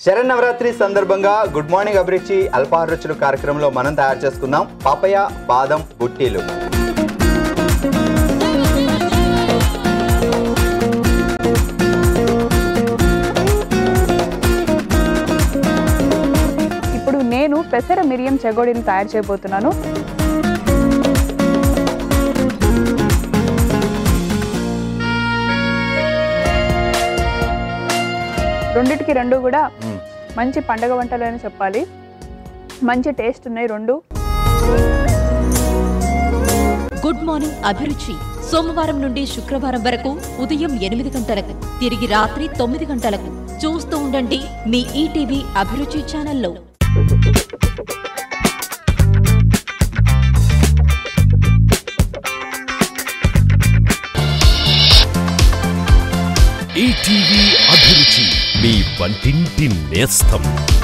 శరన్నవరాత్రి సందర్భంగా good morning అభిరుచి అల్పాహార రుచులు కార్యక్రమంలో మనం తయారు చేసుకుందాం పాపయ బాదం బుట్టీలు ఇప్పుడు నేను పెసర మిరియం చెగోడీని తయారు చేయబోతున్నాను రెండిటికి రెండు కూడా మ్మ్. మంచి పండగ వంటలు అని చెప్పాలి మంచి టేస్ట్ ఉన్నాయి రెండు గుడ్ మార్నింగ్ అభిరుచి సోమవారం నుండి శుక్రవారం వరకు ఉదయం ఎనిమిది గంటలకు తిరిగి రాత్రి తొమ్మిది గంటలకు చూస్తూ ఉండండి మీ ఈటీవీ అభిరుచి ఛానల్లో ఈటీవీ అభిరుచి మీ వంటింటి నేస్తం